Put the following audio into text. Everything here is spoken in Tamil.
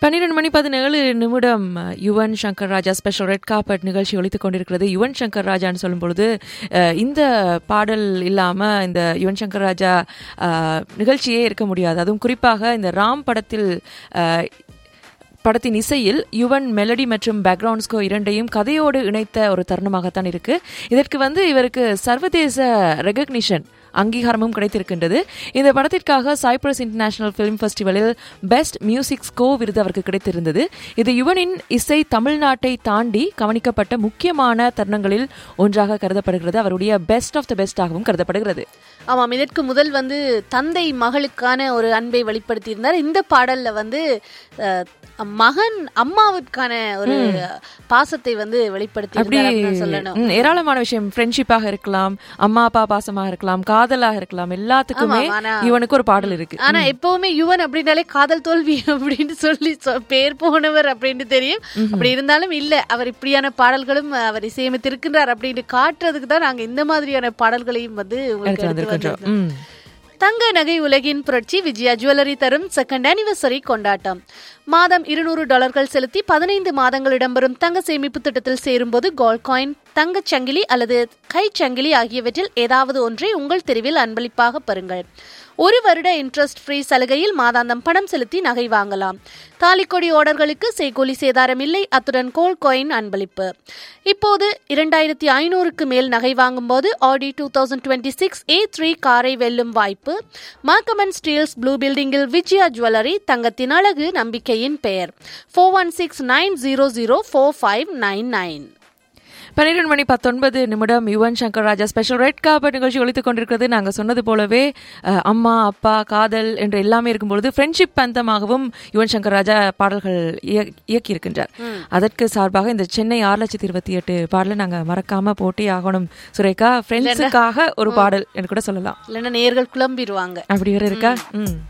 பன்னிரண்டு மணி பதினேழு நிமிடம் Yuvan Shankar Raja special red carpet நிகழ்ச்சி ஒழித்துக் கொண்டிருக்கிறது யுவன் சங்கர் ராஜான்னு சொல்லும் பொழுது அஹ், இந்த பாடல் இல்லாம இந்த யுவன் சங்கர் ராஜா அஹ், நிகழ்ச்சியே இருக்க முடியாது அதுவும் குறிப்பாக இந்த ராம் படத்தில் அஹ், படத்தின் இசையில் யுவன் மெலடி மற்றும் பேக்ரவுண்ட் ஸ்கோ இரண்டையும் கதையோடு இணைத்த ஒரு தருணமாகத்தான் இருக்கு இதற்கு வந்து இவருக்கு சர்வதேச ரெகக்னிஷன் அங்கீகாரமும் கிடைத்திருக்கின்றது இந்த படத்திற்காக சைப்ரஸ் இன்டர்நேஷனல் ஃபிலிம் ஃபெஸ்டிவலில் பெஸ்ட் மியூசிக் ஸ்கோ விருது அவருக்கு கிடைத்திருந்தது இது யுவனின் இசை தமிழ்நாட்டை தாண்டி கவனிக்கப்பட்ட முக்கியமான தருணங்களில் ஒன்றாக கருதப்படுகிறது அவருடைய பெஸ்ட் ஆஃப் த பெஸ்டாகவும் கருதப்படுகிறது ஆமாம் இதற்கு முதல் வந்து தந்தை மகளுக்கான ஒரு அன்பை வெளிப்படுத்தியிருந்தார் இந்த பாடல்ல வந்து அஹ், மகன் அம்மாவுக்கான ஒரு பாசத்தை வந்து வெளிப்படுத்தி அப்படி சொல்லணும் ம், ஏராளமான விஷயம் ஃப்ரெண்ட்ஷிப்பாக இருக்கலாம் அம்மா அப்பா பாசமாக இருக்கலாம் காதலாக இருக்கலாம் எல்லாத்துக்குமே ஆமாம், ஆனா- இவனுக்கு ஒரு பாடல் இருக்கு ஆனா எப்பவுமே யுவன் அப்படின்னாலே காதல் தோல்வி அப்படின்னு சொல்லி சொ- பேர் போனவர் அப்படின்னு தெரியும் அப்படி இருந்தாலும் இல்ல அவர் இப்படியான பாடல்களும் அவர் இசையமைத்திருக்கின்றார் அப்படின்னு காட்டுறதுக்கு தான் நாங்க இந்த மாதிரியான பாடல்களையும் வந்து உங்களுக்கு எடுத்து எடுத்து வந்திருக்கின்றோம் வந்திருக்கோம். ம். தங்க நகை உலகின் புரட்சி விஜயா ஜுவல்லரி தரும் செகண்ட் ஆனிவர்சரி கொண்டாட்டம் மாதம் இருநூறு டாலர்கள் செலுத்தி பதினைந்து மாதங்கள் இடம்பெறும் தங்க சேமிப்பு திட்டத்தில் சேரும்போது கோல்ட் காயின் தங்கச் சங்கிலி அல்லது கை சங்கிலி ஆகியவற்றில் ஏதாவது ஒன்றை உங்கள் தெருவில் அன்பளிப்பாக பெறுங்கள் ஒரு வருட இன்ட்ரெஸ்ட் ஃப்ரீ சலுகையில் மாதாந்தம் பணம் செலுத்தி நகை வாங்கலாம் தாலிக்கொடி ஆர்டர்களுக்கு செய்கூலி சேதாரம் இல்லை அத்துடன் கோல் காயின் அன்பளிப்பு இப்போது இரண்டாயிரத்தி ஐநூறுக்கு மேல் நகை வாங்கும்போது Audi two thousand twenty six A three காரை வெல்லும் வாய்ப்பு மார்க்கமன் ஸ்டீல்ஸ் ப்ளூ பில்டிங்கில் விஜயா ஜுவல்லரி தங்கத்தின் அழகு நம்பிக்கையின் பெயர் four one six nine zero zero four five nine nine பன்னிரண்டு மணி பத்தொன்பது நிமிடம் Yuvan Shankar Raja special red carpet நிகழ்ச்சி ஒழித்துக் கொண்டிருக்கிறது நாங்கள் சொன்னது போலவே அஹ், அம்மா அப்பா காதல் என்று எல்லாமே இருக்கும்பொழுது ஃப்ரெண்ட்ஷிப் பந்தமாகவும் யுவன் சங்கர் ராஜா பாடல்கள் இய- இயக்கியிருக்கின்றார் அதற்கு சார்பாக இந்த சென்னை ஆறு லட்சத்தி இருபத்தி எட்டு பாடலை நாங்கள் மறக்காம போட்டி ஆகணும் சுரேகா ஃப்ரெண்ட்ஸுக்காக ஒரு பாடல் என்று கூட சொல்லலாம் இல்லைன்னா நேர்கள் குழம்பிடுவாங்க அப்படி வேற இருக்கா ம்